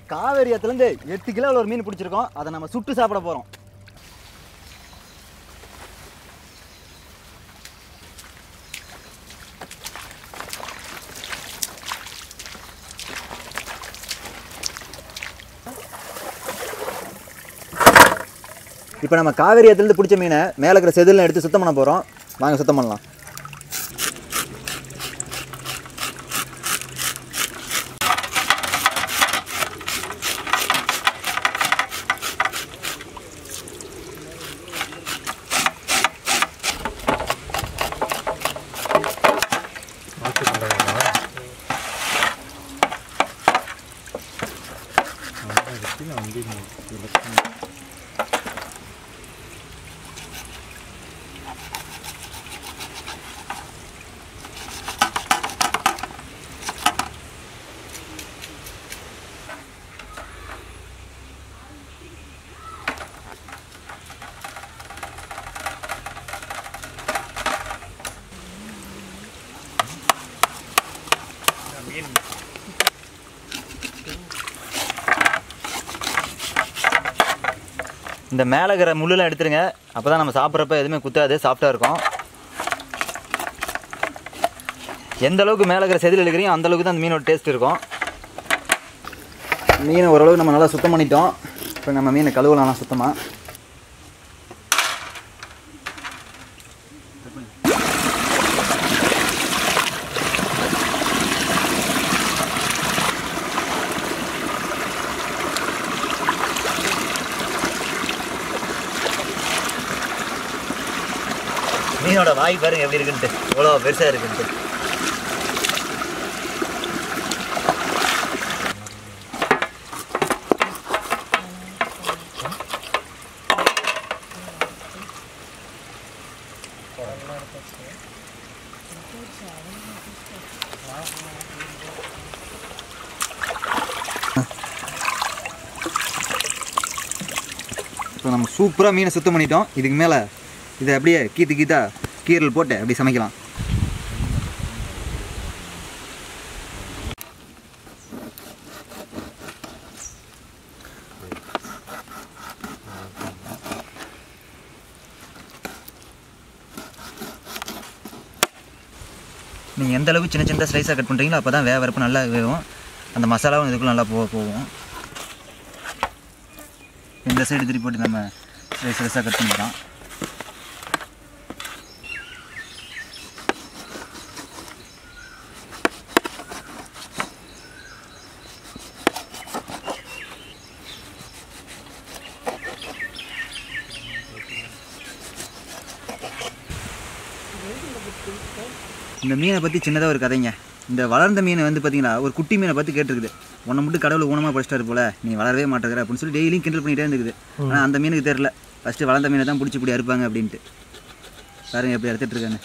காவேரி ஆத்துலேருந்து எட்டு கிலோவில் ஒரு மீன் பிடிச்சிருக்கோம் அதை நம்ம சுட்டு சாப்பிட போகிறோம் இப்போ நம்ம காவேரி ஆத்துலேருந்து பிடிச்ச மீனை மேலே இருக்கிற செதிலாம் எடுத்து சுத்தம் பண்ண போகிறோம் வாங்க சுத்தம் பண்ணலாம் இந்த மேலே இருக்கிற முள்ளெல்லாம் எடுத்துருங்க அப்போ தான் நம்ம சாப்பிட்றப்ப எதுவுமே குத்தாது சாஃப்டாக இருக்கும் எந்த அளவுக்கு மேலே இருக்கிற செதில் எடுக்கிறீங்க அந்த அளவுக்கு தான் அந்த மீனோட டேஸ்ட் இருக்கும் மீனை ஓரளவுக்கு நம்ம நல்லா சுத்தம் பண்ணிட்டோம் இப்போ நம்ம மீனை கழுவலாம் சுத்தமாக மீனோட வாய் பாருங்க எப்படி இருக்குன்ட்டு எவ்வளோ பெருசாக இருக்குன்ட்டு இப்போ நம்ம சூப்பராக மீனை சுத்தம் பண்ணிட்டோம் இதுக்கு மேலே இதை அப்படியே கீத்து கீத்தா கீரல் போட்டு அப்படி சமைக்கலாம் நீங்கள் எந்த அளவுக்கு சின்ன சின்ன ஸ்லைஸாக கட் பண்ணுறீங்களோ அப்போ தான் வே வரப்பு நல்லா வேகும் அந்த மசாலாவும் இதுக்குள்ள நல்லா போக போகும் இந்த சைடு திருப்பி போட்டு நம்ம ஸ்லைஸ் ஸ்லைஸாக கட் பண்ணிக்கலாம் இந்த மீனை பற்றி சின்னதாக ஒரு கதைங்க இந்த வளர்ந்த மீனை வந்து பார்த்தீங்கன்னா ஒரு குட்டி மீனை பற்றி கேட்டிருக்குது உன்னை மட்டும் கடவுள் ஊனமாக படிச்சிட்டாரு போல நீ வளரவே மாட்டேங்கிற அப்படின்னு சொல்லி டெய்லியும் கிண்டல் பண்ணிகிட்டே இருந்துக்குது ஆனால் அந்த மீனுக்கு தெரில ஃபஸ்ட்டு வளர்ந்த மீனை தான் பிடிச்சி இப்படி அறுப்பாங்க அப்படின்ட்டு பாருங்க எப்படி அறுத்துட்டு இருக்காங்க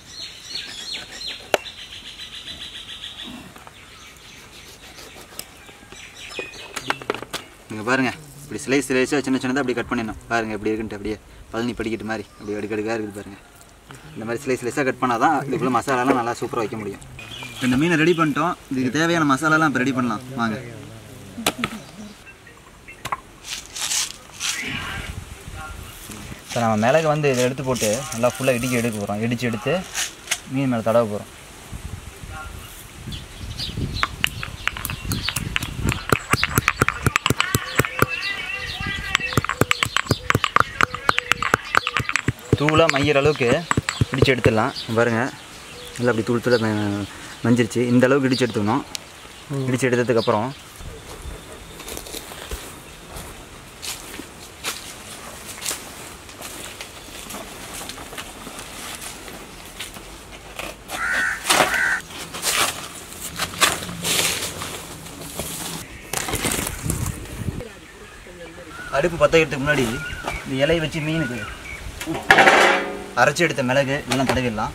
நீங்கள் பாருங்கள் இப்படி ஸ்லைஸ் ஸ்லைஸாக சின்ன சின்னதாக அப்படி கட் பண்ணிடணும் பாருங்கள் எப்படி இருக்குன்ட்டு அப்படியே பழனி படிக்கட்டு மாதிரி அப்படி அடுக்கடுக்காக இருக்குது பாருங்கள் இந்த மாதிரி ஸ்லைஸ் ஸ்லைஸாக கட் பண்ணால் தான் இதுக்குள்ளே மசாலாலாம் நல்லா சூப்பராக வைக்க முடியும் இப்போ இந்த மீனை ரெடி பண்ணிட்டோம் இதுக்கு தேவையான மசாலாலாம் இப்போ ரெடி பண்ணலாம் வாங்க இப்போ நம்ம மிளகு வந்து இதை எடுத்து போட்டு நல்லா ஃபுல்லாக இடிக்க எடுக்க போகிறோம் இடித்து எடுத்து மீன் மேலே தடவ போகிறோம் தூளாக மையிற அளவுக்கு இடித்து எடுத்துடலாம் பாருங்கள் நல்லா அப்படி தூள் தூளாக ம- மஞ்சிருச்சு இந்த அளவுக்கு இடித்து எடுத்துக்கணும் இடித்து எடுத்ததுக்கப்புறம் அடுப்பு பற்ற வைக்கிறதுக்கு முன்னாடி இந்த இலையை வச்சு மீனுக்கு அரைச்சி எடுத்த மிளகு இதெல்லாம் தடவிடலாம்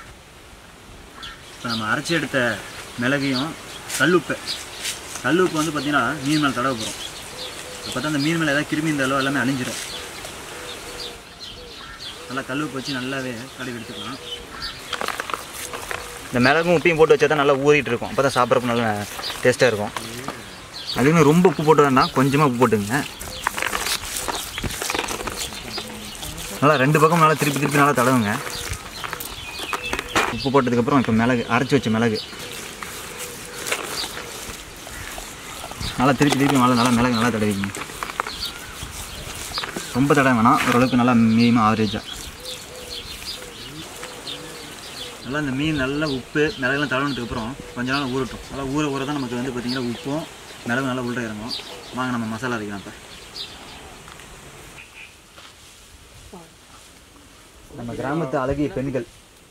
இப்போ நம்ம அரைச்சி எடுத்த மிளகையும் கல்லுப்பு கல்லுப்பு வந்து பார்த்திங்கன்னா மீன் மேலே தடவை போகிறோம் அப்போ தான் அந்த மீன் மேலே ஏதாவது கிருமி இருந்தாலோ எல்லாமே அழிஞ்சிரும் நல்லா கல்லுப்பு வச்சு நல்லாவே தடவி எடுத்துக்கலாம் இந்த மிளகும் உப்பையும் போட்டு வச்சா தான் நல்லா ஊறிட்டு இருக்கும் அப்போ தான் சாப்பிட்றப்ப நல்லா டேஸ்ட்டாக இருக்கும் அதுக்குன்னு ரொம்ப உப்பு போட்டு வேண்டாம் கொஞ்சமாக உப்பு போட்டுங்க நல்லா ரெண்டு பக்கம் நல்லா திருப்பி திருப்பி நல்லா தடவுங்க உப்பு போட்டதுக்கப்புறம் இப்போ மிளகு அரைச்சி வச்ச மிளகு நல்லா திருப்பி திருப்பி நல்லா நல்லா மிளகு நல்லா தடவிங்க ரொம்ப தடவை வேணாம் ஓரளவுக்கு நல்லா மீடியமாக ஆவரேஜாக நல்லா இந்த மீன் நல்லா உப்பு மிளகுலாம் தடவினதுக்கப்புறம் கொஞ்ச நாள் ஊறட்டும் நல்லா ஊற ஊற தான் நமக்கு வந்து பார்த்திங்கன்னா உப்பும் மிளகு நல்லா உள்ள இறங்கும் வாங்க நம்ம மசாலா அரைக்கலாம் இப்போ நம்ம கிராமத்து அழகிய பெண்கள்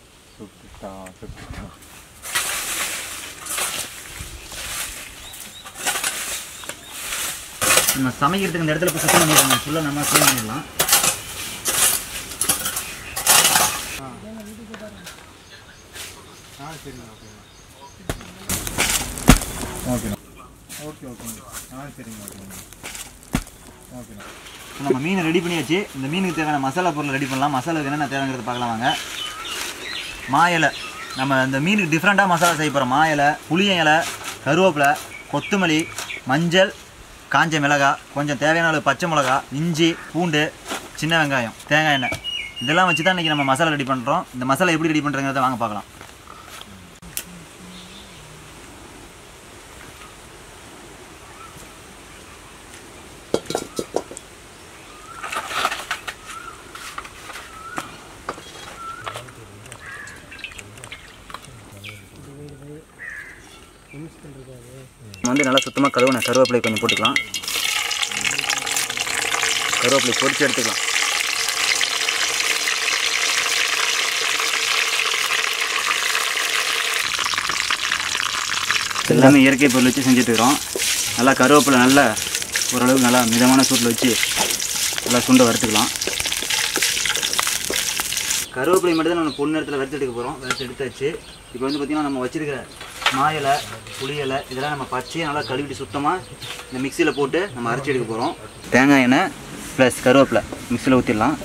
நம்ம சமைக்கிறதுக்கு இந்த இடத்துல போய் சுத்தம் பண்ணிடலாம் ஃபுல்லாக நம்ம க்ளீன் பண்ணிடலாம் ஓகேண்ணா ஓகே ஓகேங்க ஆ சரிங்க ஓகேங்க ஓகேண்ணா இப்போ நம்ம மீனை ரெடி பண்ணியாச்சு இந்த மீனுக்கு தேவையான மசாலா பொருள் ரெடி பண்ணலாம் மசாலாவுக்கு என்னென்ன தேவைங்கிறது பார்க்கலாம் வாங்க மா இலை நம்ம இந்த மீனுக்கு டிஃப்ரெண்ட்டாக மசாலா செய்ய போகிறோம் மா இலை புளிய இலை கருவேப்பிலை கொத்தமல்லி மஞ்சள் காஞ்ச மிளகாய் கொஞ்சம் தேவையான அளவு பச்சை மிளகா இஞ்சி பூண்டு சின்ன வெங்காயம் தேங்காய் எண்ணெய் இதெல்லாம் வச்சு தான் இன்றைக்கி நம்ம மசாலா ரெடி பண்ணுறோம் இந்த மசாலா எப்படி ரெடி பண்ணுறங்கிறத வாங்க பார்க்கலாம் நம்ம வந்து நல்லா சுத்தமாக கழுவுன கருவேப்பிலை கொஞ்சம் போட்டுக்கலாம் கருவேப்பிலை பொரிச்சு எடுத்துக்கலாம் எல்லாமே இயற்கை பொருள் வச்சு செஞ்சுட்டு இருக்கிறோம் நல்லா கருவேப்பிலை நல்லா ஓரளவுக்கு நல்லா மிதமான சூட்டில் வச்சு நல்லா சுண்டை வறுத்துக்கலாம் கருவேப்பிலை மட்டும் தான் நம்ம பொண்ணு நேரத்தில் வறுத்து எடுக்க போகிறோம் வறுத்து எடுத்தாச்சு இப்போ வந்து பார்த்திங்கன்னா நம்ம வச்சிருக்கிற மா இலை புளி இலை இதெல்லாம் நம்ம பச்சையாக நல்லா கழுவிட்டு சுத்தமாக இந்த மிக்சியில் போட்டு நம்ம அரைச்சி எடுக்க போகிறோம் தேங்காய் எண்ணெய் ப்ளஸ் கருவேப்பிலை மிக்சியில் ஊற்றிடலாம்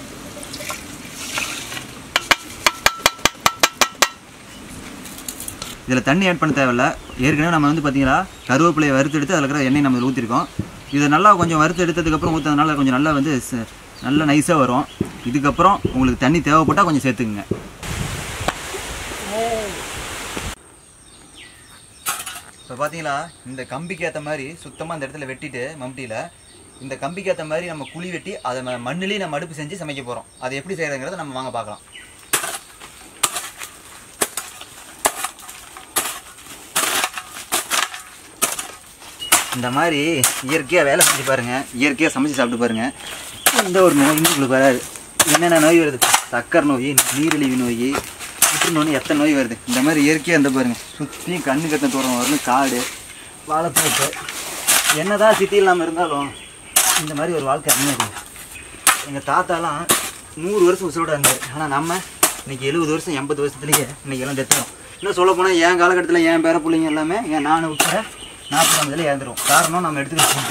இதில் தண்ணி ஆட் பண்ண தேவையில்ல ஏற்கனவே நம்ம வந்து பார்த்தீங்கன்னா கருவேப்பிலையை வறுத்து எடுத்து அதில் இருக்கிற எண்ணெய் நம்ம இதில் ஊற்றிருக்கோம் இதை நல்லா கொஞ்சம் வறுத்து எடுத்ததுக்கப்புறம் ஊற்றுறதுனால கொஞ்சம் நல்லா வந்து ச- நல்லா நைஸாக வரும் இதுக்கப்புறம் உங்களுக்கு தண்ணி தேவைப்பட்டால் கொஞ்சம் சேர்த்துக்குங்க இப்போ பார்த்தீங்களா இந்த கம்பிக்கு ஏற்ற மாதிரி சுத்தமாக இந்த இடத்துல வெட்டிட்டு மம்டியில் இந்த கம்பிக்கு ஏற்ற மாதிரி நம்ம குழி வெட்டி அதை ம- மண்ணுலேயே நம்ம அடுப்பு செஞ்சு சமைக்க போகிறோம் அது எப்படி செய்கிறதுங்கிறத நம்ம வாங்க பார்க்கலாம் இந்த மாதிரி இயற்கையாக வேலை செஞ்சு பாருங்கள் இயற்கையாக சமைச்சு சாப்பிட்டு பாருங்கள் எந்த ஒரு நோயும் உங்களுக்கு வராது என்னென்ன நோய் வருது சக்கரை நோய் நீரிழிவு நோய் புற்றுநோய் எத்தனை நோய் வருது இந்த மாதிரி இயற்கையாக இந்த பாருங்கள் சுற்றியும் கண்ணு கத்த தூரம் வரணும் காடு வாழைப்பழத்து என்னதான் சிட்டி இல்லாமல் இருந்தாலும் இந்த மாதிரி ஒரு வாழ்க்கை அமையாது எங்கள் தாத்தாலாம் நூறு வருஷம் உசுரோட இருந்தார் ஆனால் நம்ம இன்னைக்கு எழுபது வருஷம் எண்பது வருஷத்துலேயே இன்னைக்கு எல்லாம் தெத்துறோம் இன்னும் சொல்ல போனால் என் காலகட்டத்தில் என் பேர பிள்ளைங்க எல்லாமே என் நான் உட்பட நாற்பது ஐம்பதுல இறந்துரும் காரணம் நம்ம எடுத்துக்கிற ஃபுட்டு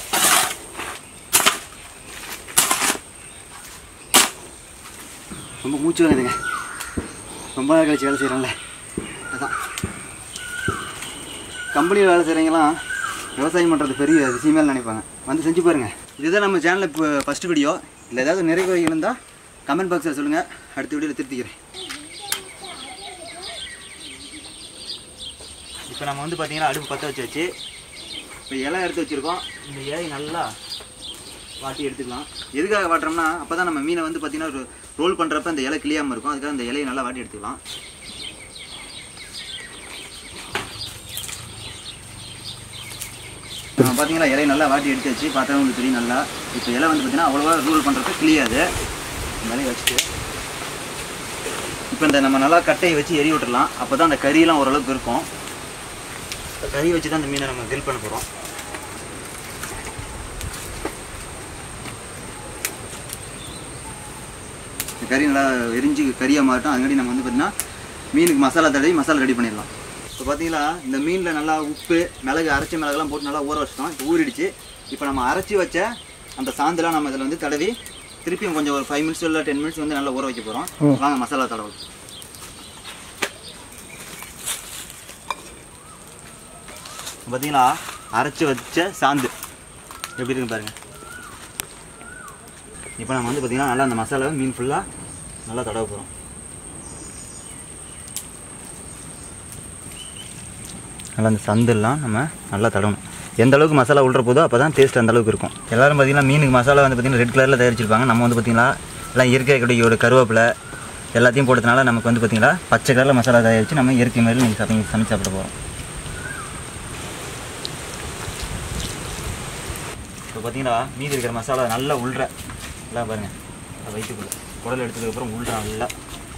ரொம்ப மூச்சு வருதுங்க ரொம்ப நாள் கழிச்சு வேலை செய்கிறோம்ல அதான் கம்பெனியில் வேலை செய்கிறவங்களாம் விவசாயம் பண்ணுறது பெரிய விஷயமே நினைப்பாங்க வந்து செஞ்சு பாருங்கள் இதுதான் நம்ம சேனலில் இப்போ ஃபஸ்ட்டு வீடியோ இல்லை ஏதாவது நிறைவு இருந்தால் கமெண்ட் பாக்ஸில் சொல்லுங்கள் அடுத்த வீடியோவில் திருத்திக்கிறேன் இப்போ நம்ம வந்து பார்த்தீங்கன்னா அடுப்பு பற்ற வச்சு வச்சு இப்போ இலை எடுத்து வச்சுருக்கோம் இந்த இலையை நல்லா வாட்டி எடுத்துக்கலாம் எதுக்காக வாட்டுறோம்னா அப்போ தான் நம்ம மீனை வந்து பார்த்தீங்கன்னா ரோல் பண்ணுறப்ப அந்த இலை கிளியாமல் இருக்கும் அதுக்காக அந்த இலையை நல்லா வாட்டி எடுத்துக்கலாம் ஆ, பார்த்தீங்களா இலையை நல்லா வாட்டி எடுத்து வச்சு பார்த்தா உங்களுக்கு தெரியும் நல்லா இப்போ இலை வந்து பார்த்தீங்கன்னா அவ்வளோவா ரூல் பண்ணுறதுக்கு கிளியாது இந்த இலையை வச்சுட்டு இப்போ இந்த நம்ம நல்லா கட்டையை வச்சு எரி விட்டுறலாம் அப்போ தான் அந்த கறியெல்லாம் ஓரளவுக்கு இருக்கும் இந்த கறி வச்சு தான் இந்த மீனை நம்ம கிரில் பண்ண போகிறோம் இந்த கறி நல்லா எரிஞ்சு கறியாக மாறட்டும் அதுக்காடி நம்ம வந்து பார்த்தீங்கன்னா மீனுக்கு மசாலா தடவி மசாலா ரெடி பண்ணிடலாம் இப்போ பார்த்தீங்களா இந்த மீனில் நல்லா உப்பு மிளகு அரைச்ச மிளகுலாம் போட்டு நல்லா ஊற வச்சிட்டோம் இப்போ ஊறிடுச்சு இப்போ நம்ம அரைச்சி வச்ச அந்த சாந்தெல்லாம் நம்ம இதில் வந்து தடவி திருப்பியும் கொஞ்சம் ஒரு ஃபைவ் மினிட்ஸ் இல்லை டென் மினிட்ஸ் வந்து நல்லா ஊற வைக்க போகிறோம் வாங்க மசாலா தடவை பார்த்தீங்களா அரைச்சி வச்ச சாந்து எப்படி இருக்குன்னு பாருங்க இப்போ நம்ம வந்து பார்த்திங்கன்னா நல்லா அந்த மசாலாவை மீன் ஃபுல்லாக நல்லா தடவை போகிறோம் நல்லா அந்த சந்தெல்லாம் நம்ம நல்லா தடவணும் எந்த அளவுக்கு மசாலா உள்ள போதோ அப்போ தான் டேஸ்ட் அந்த அளவுக்கு இருக்கும் எல்லாரும் பார்த்தீங்கன்னா மீனுக்கு மசாலா வந்து பார்த்திங்கன்னா ரெட் கலரில் தயாரிச்சிருப்பாங்க நம்ம வந்து பார்த்திங்கன்னா எல்லாம் இயற்கை கடையோட கருவேப்பிலை எல்லாத்தையும் போட்டதுனால நமக்கு வந்து பார்த்திங்கன்னா பச்சை கலரில் மசாலா தயாரித்து நம்ம இயற்கை மாதிரி நீங்கள் சமைச்சு சமைச்சு சாப்பிட போகிறோம் இப்போ பார்த்தீங்கன்னா மீதி இருக்கிற மசாலா நல்லா உள்ற எல்லாம் பாருங்கள் வயிற்றுக்குள்ள குடல் எடுத்ததுக்கப்புறம் உள்ற நல்லா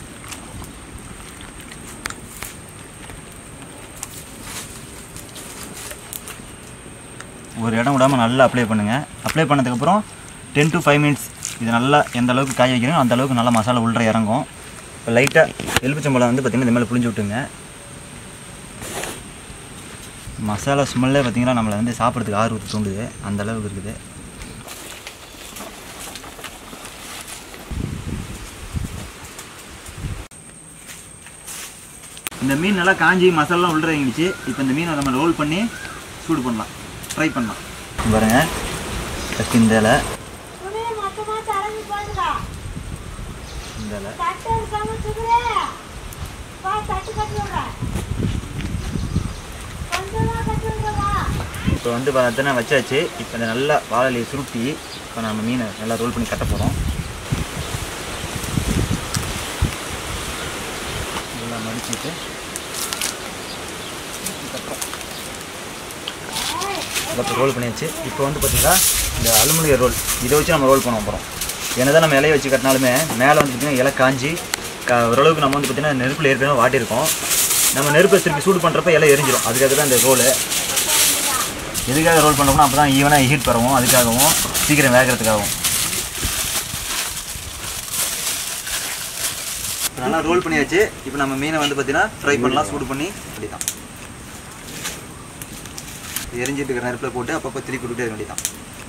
ஒரு இடம் விடாமல் நல்லா அப்ளை பண்ணுங்கள் அப்ளை பண்ணதுக்கப்புறம் டென் டு ஃபைவ் மினிட்ஸ் இது நல்லா எந்த அளவுக்கு காய வைக்கிறீங்களோ அந்த அளவுக்கு நல்லா மசாலா உள்ள இறங்கும் இப்போ லைட்டாக எலுமிச்சம்பழம் வந்து பார்த்திங்கன்னா இந்த மேலே புளிஞ்சு விட்டுங்க மசாலா ஸ்மெல்லே பார்த்தீங்கன்னா நம்மளை வந்து சாப்பிட்றதுக்கு ஆர்வத்தை தூண்டுது அந்த அளவுக்கு இருக்குது இந்த மீன் நல்லா காஞ்சி மசாலாலாம் உள்ள இறங்கிடுச்சு இப்போ இந்த மீனை நம்ம ரோல் பண்ணி சூடு பண்ணலாம் ஃப்ரை பண்ணலாம் பாருங்க ஃபஸ்ட் இந்த இலை சுடே மொத்தமா தரவி போடுடா இந்த இலை தட்டு இருக்காம சுடுறே வா தட்டு கட்டி விடுற கொஞ்சமா கட்டி விடுறா இப்போ வந்து பார்த்தீங்கன்னா வச்சாச்சு இப்போ இந்த நல்லா வாழையிலையை சுருட்டி இப்போ நம்ம மீனை நல்லா ரோல் பண்ணி கட்ட போகிறோம் நல்லா மடிச்சிட்டு இப்போ ரோல் பண்ணியாச்சு இப்போ வந்து பார்த்தீங்கன்னா இந்த அலுமினிய ரோல் இதை வச்சு நம்ம ரோல் பண்ண போகிறோம் என்னதான் நம்ம இலையை வச்சு கட்டினாலுமே மேலே வந்து பார்த்திங்கன்னா இலை காஞ்சி க ஓரளவுக்கு நம்ம வந்து பார்த்திங்கன்னா நெருப்பில் ஏற்கனவே வாட்டியிருக்கோம் நம்ம நெருப்பை திருப்பி சூடு பண்ணுறப்ப இலை எரிஞ்சிடும் அதுக்காக தான் இந்த ரோலு எதுக்காக ரோல் பண்ணுறோம்னா அப்போ தான் ஈவனாக ஹீட் பரவும் அதுக்காகவும் சீக்கிரம் வேகிறதுக்காகவும் இப்போ நல்லா ரோல் பண்ணியாச்சு இப்போ நம்ம மீனை வந்து பார்த்தீங்கன்னா ஃப்ரை பண்ணலாம் சூடு பண்ணி அப்படி தான் எரிஞ்சிட்டு இருக்கிற நெருப்பில் போட்டு அப்பப்போ திருப்பி விட்டுட்டே இருக்க வேண்டியதான்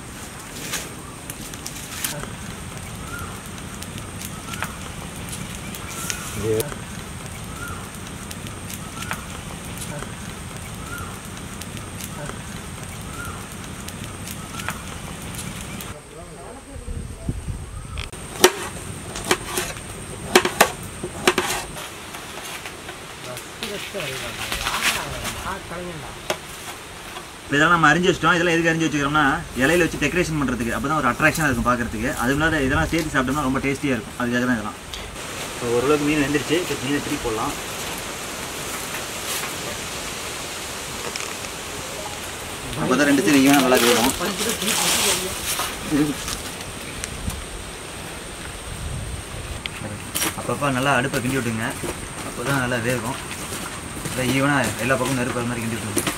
இதெல்லாம் நம்ம அரிஞ்சு வச்சிட்டோம் இதெல்லாம் எதுக்கு அரிஞ்சு வச்சுக்கிறோம்னா இலையில வச்சு டெக்கரேஷன் பண்ணுறதுக்கு அப்போ தான் ஒரு அட்ராக்ஷனாக இருக்கும் பார்க்கறதுக்கு அது இல்லாத இதெல்லாம் சேர்த்து சாப்பிட்டோம்னா ரொம்ப டேஸ்டியாக இருக்கும் அதுக்காக தான் இதெல்லாம் இப்போ ஓரளவுக்கு மீன் வெந்துருச்சு இப்போ மீனை திருப்பி போடலாம் அப்போ தான் ரெண்டு சைடு ஈவனாக நல்லா வேகும் அப்பப்போ நல்லா அடுப்பை கிண்டி விட்டுங்க அப்போ தான் நல்லா வேகும் நல்லா ஈவனாக எல்லா பக்கமும் நெருப்பு வர மாதிரி கிண்டி விட்டுங்க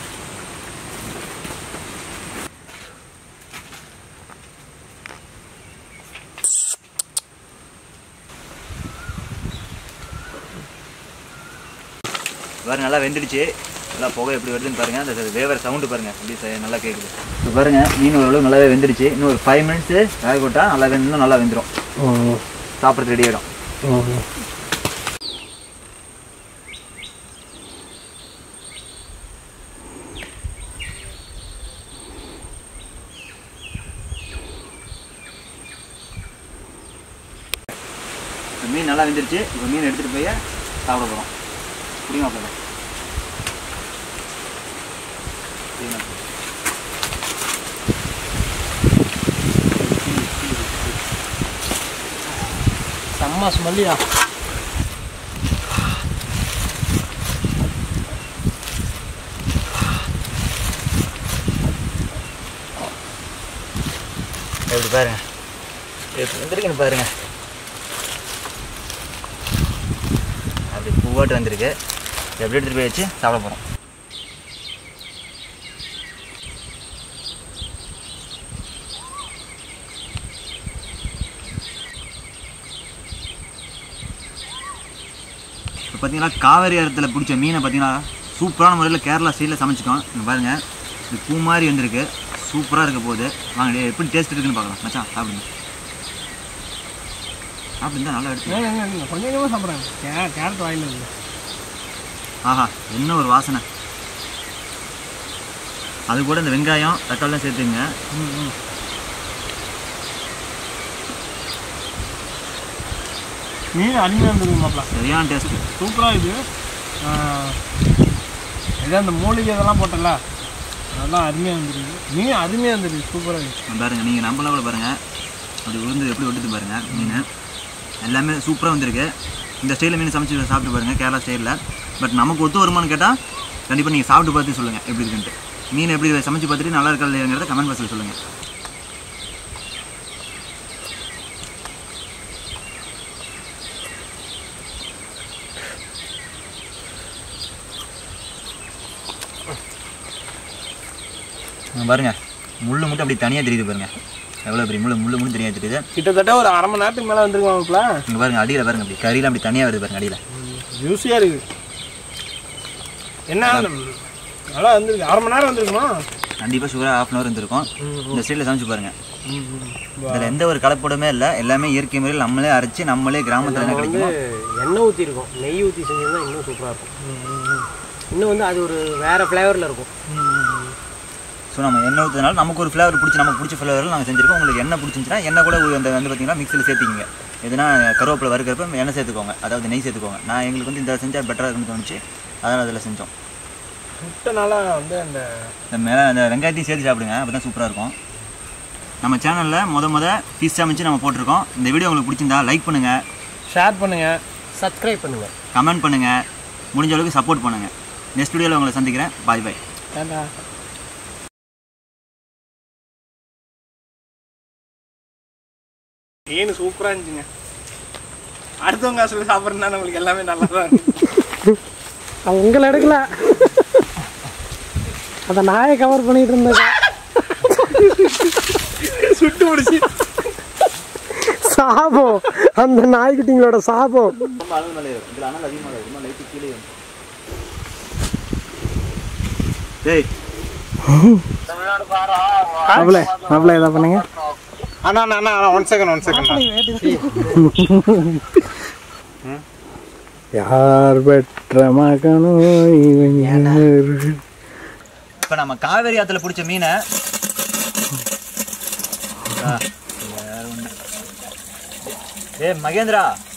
பாருங்க நல்லா வெந்துடுச்சு நல்லா புகை எப்படி வருதுன்னு பாருங்க அந்த வேவர சவுண்டு பாருங்க அப்படி ச- நல்லா கேட்குது இப்போ பாருங்க மீன் ஓரளவு நல்லாவே வெந்துடுச்சு இன்னும் ஒரு ஃபைவ் மினிட்ஸ் வேக விட்டா நல்லா வெந்து இன்னும் நல்லா வெந்துடும் சாப்பிட்றது ரெடி ஆகிடும் இப்போ மீன் நல்லா வெந்துருச்சு இப்போ மீன் எடுத்துகிட்டு போய் சாப்பிட போகிறோம் புரியுமா போல செம்ம ஸ்மெல்லியா எப்படி பாருங்க எப்படி வந்திருக்குன்னு பாருங்க அப்படி பூவாட்டு வந்திருக்கு எப்படி எடுத்துகிட்டு போய் வச்சு சாப்பிட போகிறோம் இப்போ பார்த்தீங்கன்னா காவேரி இடத்துல பிடிச்ச மீனை பார்த்தீங்கன்னா சூப்பரான முறையில் கேரளா ஸ்டைலில் சமைச்சிட்டோம் இங்க பாருங்க இது பூ மாதிரி வந்திருக்கு சூப்பராக இருக்க போகுது வாங்க டேய், எப்படி டேஸ்ட் இருக்குன்னு பார்க்கலாம் மச்சான் சாப்பிடுங்க சாப்பிடுங்க நல்லா எடுத்து கொஞ்சம் கொஞ்சமாக சாப்பிட்றேன் கே கேரட் வாயில் இருக்கு ஆஹா என்ன ஒரு வாசனை அது கூட இந்த வெங்காயம் தக்காளிலாம் சேர்த்துங்க மீன் அருமையாக இருந்தது மாப்பிள சரியான டேஸ்ட் சூப்பராக இது இதே அந்த மூலிகை இதெல்லாம் போட்டல அதெல்லாம் அருமையாக இருந்துருக்கு மீன் அருமையாக இருந்துருக்கு சூப்பராக இருந்துச்சு பாருங்க நீங்கள் நம்மளாம் கூட பாருங்க அப்படி உளுந்து எப்படி ஒட்டுது பாருங்க மீன் எல்லாமே சூப்பராக வந்திருக்கு இந்த ஸ்டைலில் மீன் சமைச்சு சாப்பிட்டு பாருங்க கேரளா ஸ்டைலில் பட் நமக்கு ஒத்து வருமானு கேட்டால் கண்டிப்பாக நீங்கள் சாப்பிட்டு பார்த்து சொல்லுங்கள் எப்படி இருக்குன்ட்டு மீன் எப்படி சமைச்சு பார்த்துட்டு நல்லா இருக்கா இல்லையாங்கிறத கமெண்ட் பாக்ஸில் சொல்லுங்கள் பாருங்க முள்ளு மட்டும் அப்படி தனியாக தெரியுது பாருங்க எவ்வளோ பெரிய முள்ளு முள்ளு மட்டும் தனியாக தெரியுது கிட்டத்தட்ட ஒரு அரை மணி நேரத்துக்கு மேலே வந்துருங்க மாப்பிள இங்கே பாருங்க அடியில் பாருங்க அப்படி கறியெல்லாம் அப்படி தனியாக வருது பாருங்க அடியில் ஜூஸியாக இருக்குது என்ன நல்லா வந்துருக்கு அரை மணி நேரம் வந்துருக்குமா கண்டிப்பாக சுகராக ஹாஃப் அன் ஹவர் இருந்திருக்கும் இந்த ஸ்டைலில் சமைச்சு பாருங்க இதில் எந்த ஒரு கலப்படமே இல்லை எல்லாமே இயற்கை முறையில் நம்மளே அரைச்சி நம்மளே கிராமத்தில் என்ன வந்து கிடைக்குமோ எண்ணெய் ஊற்றிருக்கோம் நெய் ஊற்றி செஞ்சதுன்னா இன்னும் சூப்பராக இருக்கும் இன்னும் வந்து அது ஒரு வேறு ஃப்ளேவரில் இருக்கும் ஸோ நம்ம எண்ணெய் ஊற்றுறதுனால நமக்கு ஒரு ஃப்ளேவர் பிடிச்சி நமக்கு பிடிச்ச ஃப்ளவரில் நாங்கள் செஞ்சிருக்கோம் உங்களுக்கு எண்ணெய் பிடிச்சிருந்துச்சுன்னா எண்ணெய் கூட ஒரு அந்த வந்து பார்த்தீங்கன்னா மிக்சியில் சேர்த்திக்கிங்க எதுனா கருவேப்பிலை வறுக்கிறப்ப எண்ணெய் சேர்த்துக்கோங்க அதாவது நெய் சேர்த்துக்கோங்க நான் எங்களுக்கு வந்து இந்த செஞ்சால் பெட்டராக இருக்குன்னு தோணுச்சு அதனால் அதில் செஞ்சோம் முட்டைனால வந்து அந்த இந்த மேலே அந்த வெங்காயத்தையும் சேர்த்து சாப்பிடுங்க அப்போ தான் சூப்பராக இருக்கும் நம்ம சேனலில் முத முத ஃபிஷ் சமைச்சு நம்ம போட்டிருக்கோம் இந்த வீடியோ உங்களுக்கு பிடிச்சிருந்தா லைக் பண்ணுங்கள் ஷேர் பண்ணுங்கள் சப்ஸ்கிரைப் பண்ணுங்கள் கமெண்ட் பண்ணுங்கள் முடிஞ்ச அளவுக்கு சப்போர்ட் பண்ணுங்கள் நெக்ஸ்ட் வீடியோவில் உங்களை சந்திக்கிறேன் பாய் பாய் ஏண்டா மீன் சூப்பராக இருந்துச்சுங்க அடுத்தவங்க காசுல சாப்பிட்றதுனா நம்மளுக்கு எல்லாமே நல்லா தான் இருக்கும் அது உங்களை எடுக்கல அந்த நாயை கவர் பண்ணிட்டு இருந்தேன் சுட்டு முடிச்சு சாபம் அந்த நாய்க்குட்டிங்களோட சாபம் ரொம்ப அளவு மேலே இருக்கும் இதில் அனல் அதிகமாக இருக்கும் லைட்டு கீழே டேய் மாப்பிள்ள மாப்பிள்ள எதா பண்ணுங்க அண்ணா அண்ணா அண்ணா ஒன் செகண்ட் ஒன் செகண்ட் யார் பெற்ற மகனோ இவன் யார் இப்போ நம்ம காவேரி ஆற்றுல பிடிச்ச மீனை ஆ, வேற ஒன்று ஏ மகேந்திரா